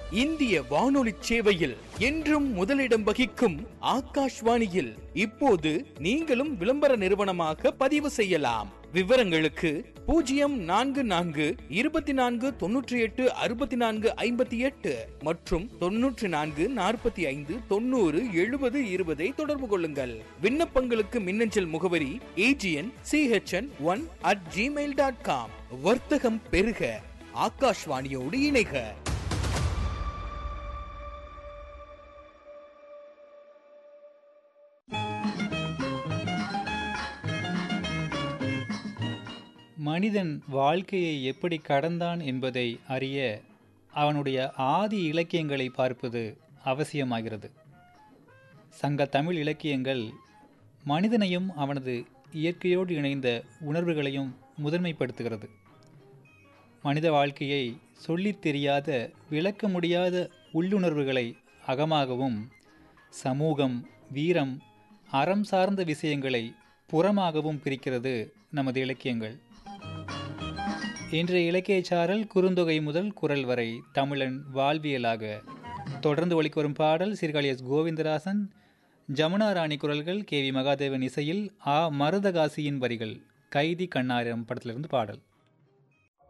இந்திய வானொலி சேவையில் என்றும் முதலிடம் வகிக்கும் ஆகாஷ்வாணியில் இப்போது நீங்களும் விளம்பர நிறுவனமாக பதிவு செய்யலாம் விவரங்களுக்கு பூஜ்ஜியம் நான்கு நான்கு இருபத்தி நான்கு தொன்னூற்றி எட்டு அறுபத்தி நான்கு ஐம்பத்தி எட்டு மற்றும் தொன்னூற்றி நான்கு நாற்பத்தி ஐந்து தொண்ணூறு எழுபது இருபதை தொடர்பு கொள்ளுங்கள் விண்ணப்பங்களுக்கு மின்னஞ்சல் முகவரி A G N C H N one at gmail dot com வர்த்தகம் பெருக ஆகாஷ்வாணியோடு இணைக மனிதன் வாழ்க்கையை எப்படி கடந்தான் என்பதை அறிய அவனுடைய ஆதி இலக்கியங்களை பார்ப்பது அவசியமாகிறது சங்க தமிழ் இலக்கியங்கள் மனிதனையும் அவனது இயற்கையோடு இணைந்த உணர்வுகளையும் முதன்மைப்படுத்துகிறது மனித வாழ்க்கையை சொல்லித் தெரியாத விளக்க முடியாத உள்ளுணர்வுகளை அகமாகவும் சமூகம் வீரம் அறம் சார்ந்த விஷயங்களை புறமாகவும் பிரிக்கிறது நமது இலக்கியங்கள் இன்றைய இலக்கிய சாரல் குறுந்தொகை முதல் குரல் வரை தமிழன் வாழ்வியலாக தொடர்ந்து ஒலிக்கு வரும் பாடல் சீர்காழி எஸ் கோவிந்தராசன் ஜமுனா ராணி குரல்கள் கே வி மகாதேவன் இசையில் ஆ மருதகாசியின் வரிகள் கைதி கண்ணாரம் படத்திலிருந்து பாடல்